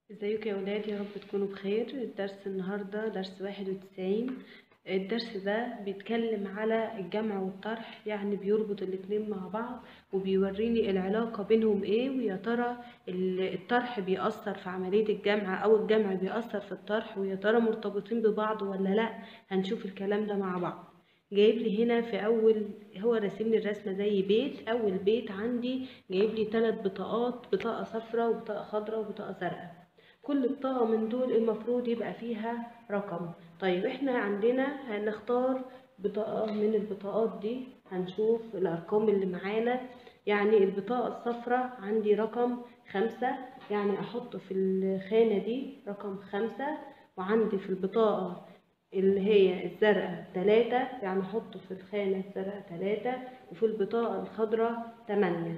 ازيكم يا ولاد يا رب تكونوا بخير الدرس النهاردة درس واحد وتسعين الدرس ده بيتكلم على الجمع والطرح يعني بيربط الاتنين مع بعض وبيوريني العلاقة بينهم ايه ويا ترى ال- الطرح بيأثر في عملية الجمع او الجمع بيأثر في الطرح ويا ترى مرتبطين ببعض ولا لا هنشوف الكلام ده مع بعض جايب لي هنا في اول هو راسم لي الرسمه زي بيت اول بيت عندي جايب لي ثلاث بطاقات بطاقه صفراء وبطاقه خضراء وبطاقه زرقاء كل بطاقه من دول المفروض يبقى فيها رقم طيب احنا عندنا هنختار بطاقه من البطاقات دي هنشوف الارقام اللي معانا يعني البطاقه الصفراء عندي رقم خمسة يعني احط في الخانه دي رقم خمسة وعندي في البطاقه اللي هي الزرقاء تلاتة يعني احطه في الخانة الزرقاء تلاتة وفي البطاقة الخضراء تمانية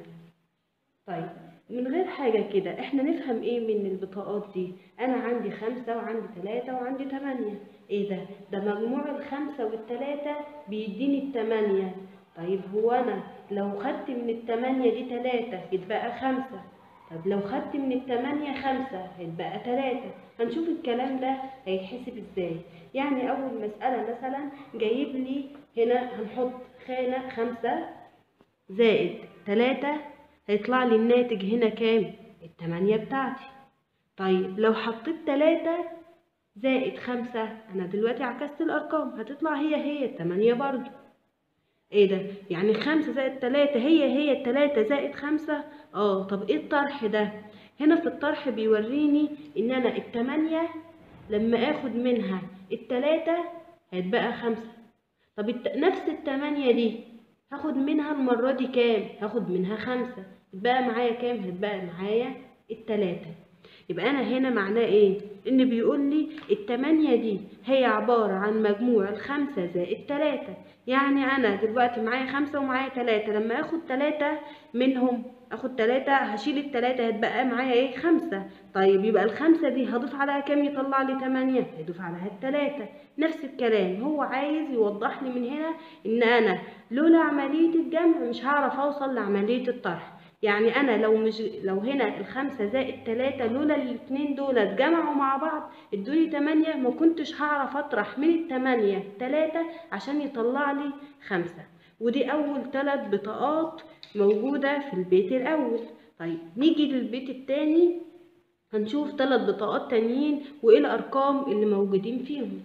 طيب من غير حاجة كده احنا نفهم ايه من البطاقات دي انا عندي خمسة وعندي تلاتة وعندي تمانية ايه ده ده مجموع الخمسة والتلاتة بيديني التمانية طيب هو انا لو خدت من التمانية دي تلاتة يتبقى خمسة طب لو خدت من التمانية خمسة هيتبقى تلاتة هنشوف الكلام ده هيتحسب ازاي يعني أول مسألة مثلا جايب لي هنا هنحط خانة خمسة زائد تلاتة هيطلع لي الناتج هنا كام؟ التمانية بتاعتي طيب لو حطيت تلاتة زائد خمسة أنا دلوقتي عكست الأرقام هتطلع هي هي التمانية برضو ايه ده يعني خمسة زائد تلاتة هي هي التلاتة زائد خمسة اه طب ايه الطرح ده هنا في الطرح بيوريني ان انا التمانية لما اخد منها التلاتة هيتبقى خمسة طب الت... نفس التمانية دي هاخد منها المرة دي كام هاخد منها خمسة يتبقى معايا كام هتبقى معايا التلاتة يبقى انا هنا معناه ايه ان بيقول لي التمانية دي هي عبارة عن مجموع الخمسة زائد تلاتة يعني انا دلوقتي معايا خمسة ومعايا تلاتة لما اخد تلاتة منهم اخد تلاتة هشيل التلاتة هتبقى معايا ايه خمسة طيب يبقى الخمسة دي هضيف عليها كام يطلع لي تمانية هيضيف عليها التلاتة نفس الكلام هو عايز يوضح لي من هنا ان انا لولا عملية الجمع مش هعرف اوصل لعملية الطرح يعني انا لو مش لو هنا الخمسة زائد تلاتة لولا الاتنين دول اتجمعوا مع بعض ادوني تمانية ما كنتش هعرف اطرح من التمانية تلاتة عشان يطلع لي خمسة ودي اول تلات بطاقات موجودة في البيت الاول طيب نيجي للبيت التاني هنشوف تلات بطاقات تانيين وايه الارقام اللي موجودين فيهم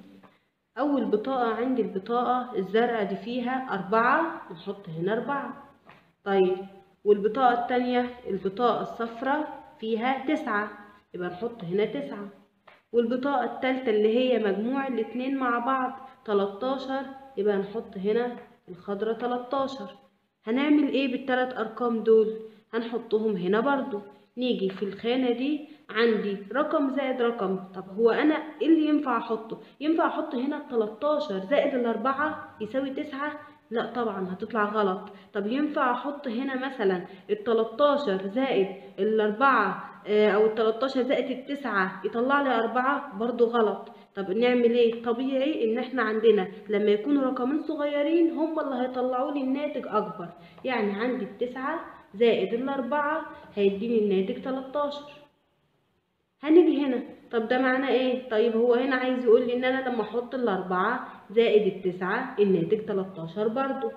اول بطاقة عندي البطاقة الزرقاء دي فيها اربعة نحط هنا اربعة طيب والبطاقة التانية البطاقة الصفراء فيها تسعة يبقى نحط هنا تسعة والبطاقة التالتة اللي هي مجموع الاتنين مع بعض تلاتاشر يبقى نحط هنا الخضرة تلاتاشر هنعمل ايه بالتلات ارقام دول هنحطهم هنا برضو نيجي في الخانة دي عندي رقم زائد رقم طب هو انا ايه اللي ينفع احطه ينفع احط هنا التلاتاشر زائد الاربعة يساوي تسعة لا طبعا هتطلع غلط طب ينفع احط هنا مثلا ال 13 زائد الاربعة او ال 13 زائد التسعة يطلع لي أربعة برضو غلط طب نعمل ايه طبيعي ان احنا عندنا لما يكونوا رقمين صغيرين هم اللي هيطلعوا لي الناتج اكبر يعني عندي التسعة زائد الاربعة هيديني الناتج 13 هنيجي هنا طب ده معناه ايه طيب هو هنا عايز يقول لي ان انا لما احط الاربعة زائد التسعة الناتج 13 برضو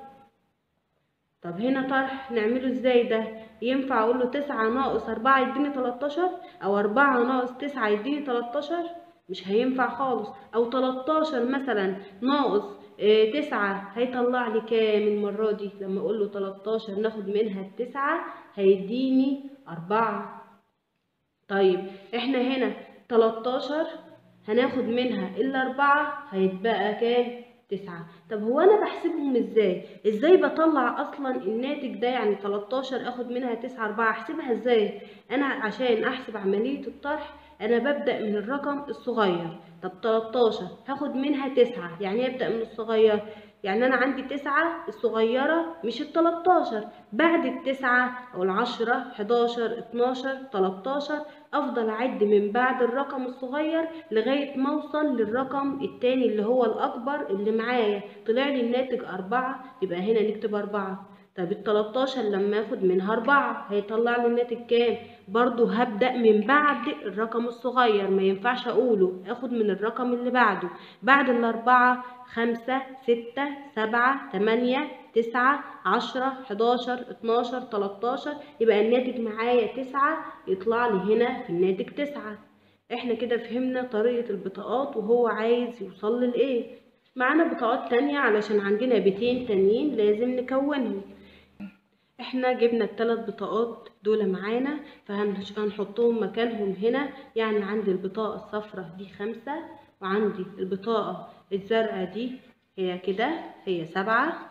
طب هنا طرح نعمله ازاي ده ينفع اقول له تسعة ناقص اربعة يديني 13 او اربعة ناقص تسعة يديني 13 مش هينفع خالص او 13 مثلا ناقص اه تسعة هيطلع لي كام المرة دي لما اقول له 13 ناخد منها التسعة هيديني اربعة طيب احنا هنا 13 هناخد منها الأربعة هيتبقى كام؟ تسعة طب هو أنا بحسبهم ازاي؟ ازاي بطلع أصلا الناتج ده يعني 13 اخد منها تسعة أربعة أحسبها ازاي؟ أنا عشان أحسب عملية الطرح أنا ببدأ من الرقم الصغير طب 13 هاخد منها تسعة يعني أبدأ من الصغير يعني أنا عندي تسعة الصغيرة مش التلاتاشر بعد التسعة أو العشرة حداشر اتناشر تلاتاشر أفضل أعد من بعد الرقم الصغير لغاية ما أوصل للرقم التاني اللي هو الأكبر اللي معايا طلع لي الناتج أربعة يبقى هنا نكتب أربعة طب ال 13 لما اخد منها 4 هيطلع لي الناتج كام برضو هبدأ من بعد الرقم الصغير ما ينفعش اقوله اخد من الرقم اللي بعده بعد الاربعة خمسة ستة سبعة تمانية تسعة عشرة حداشر اتناشر تلاتاشر يبقى الناتج معايا تسعة يطلع لي هنا في الناتج تسعة احنا كده فهمنا طريقة البطاقات وهو عايز يوصل للايه معانا بطاقات تانية علشان عندنا بيتين تانيين لازم نكونهم احنا جبنا الثلاث بطاقات دول معانا فهنحطهم مكانهم هنا يعني عندي البطاقة الصفراء دي خمسة وعندي البطاقة الزرقاء دي هي كده هي سبعة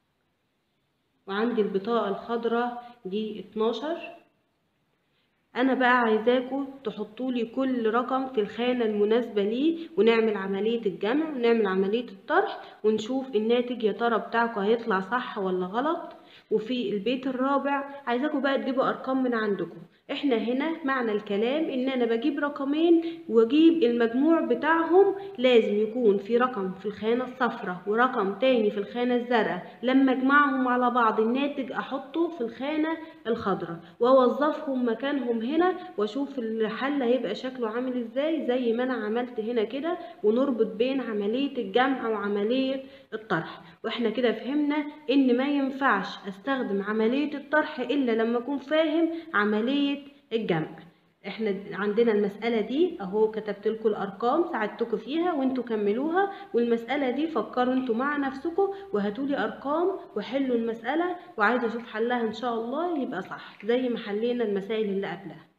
وعندي البطاقة الخضراء دي اتناشر انا بقى عايزاكم تحطوا لي كل رقم في الخانة المناسبة ليه ونعمل عملية الجمع ونعمل عملية الطرح ونشوف الناتج يا ترى بتاعكم هيطلع صح ولا غلط وفي البيت الرابع عايزاكم بقى تجيبوا ارقام من عندكم احنا هنا معنى الكلام ان انا بجيب رقمين واجيب المجموع بتاعهم لازم يكون في رقم في الخانة الصفراء ورقم تاني في الخانة الزرقاء لما اجمعهم على بعض الناتج احطه في الخانة الخضراء واوظفهم مكانهم هنا واشوف الحل هيبقى شكله عامل ازاي زي ما انا عملت هنا كده ونربط بين عملية الجمع وعملية الطرح واحنا كده فهمنا ان ما ينفعش استخدم عملية الطرح الا لما اكون فاهم عملية الجمع احنا عندنا المسألة دي اهو كتبت لكم الارقام ساعدتكم فيها وانتوا كملوها والمسألة دي فكروا انتوا مع نفسكم وهاتوا لي ارقام وحلوا المسألة وعايزة اشوف حلها ان شاء الله يبقى صح زي ما حلينا المسائل اللي قبلها